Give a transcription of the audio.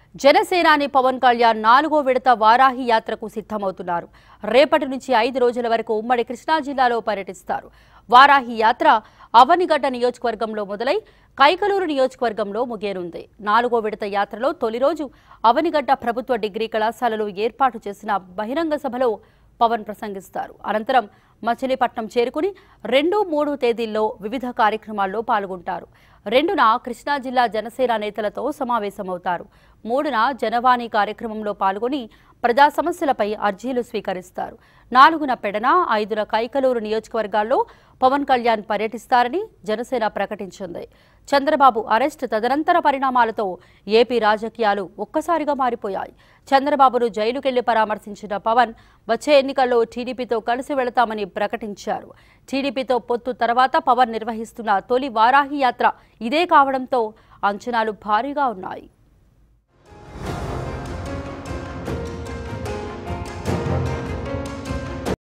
జనసేనాని పవన్ కళ్యాణ్ నాలుగో విడత వారాహి యాత్రకు సిద్ధమవుతున్నారు రేపటి నుంచి ఐదు రోజుల వరకు ఉమ్మడి కృష్ణా జిల్లాలో పర్యటిస్తారు వారాహి యాత్ర అవనిగడ్డ నియోజకవర్గంలో మొదలై కైకలూరు నియోజకవర్గంలో ముగియనుంది నాలుగో విడత యాత్రలో తొలి రోజు అవనిగడ్డ ప్రభుత్వ డిగ్రీ కళాశాలలో ఏర్పాటు చేసిన బహిరంగ సభలో పవన్ ప్రసంగిస్తారు అనంతరం మచిలీపట్నం చేరుకుని రెండు మూడు తేదీల్లో వివిధ కార్యక్రమాల్లో పాల్గొంటారు రెండున కృష్ణా జిల్లా జనసేన నేతలతో సమావేశమవుతారు మూడున జనవాణి కార్యక్రమంలో పాల్గొని ప్రజా సమస్యలపై అర్జీలు స్వీకరిస్తారు నాలుగున పెడన ఐదున కైకలూరు నియోజకవర్గాల్లో పవన్ కళ్యాణ్ పర్యటిస్తారని జనసేన ప్రకటించింది చంద్రబాబు అరెస్ట్ తదనంతర పరిణామాలతో ఏపీ రాజకీయాలు ఒక్కసారిగా మారిపోయాయి చంద్రబాబును జైలుకెళ్లి పరామర్శించిన పవన్ వచ్చే ఎన్నికల్లో టీడీపీతో కలిసి వెళతామని ప్రకటించారు టీడీపీతో పొత్తు తర్వాత పవన్ నిర్వహిస్తున్న తొలి వారాహి యాత్ర ఇదే కావడంతో అంచనాలు భారీగా ఉన్నాయి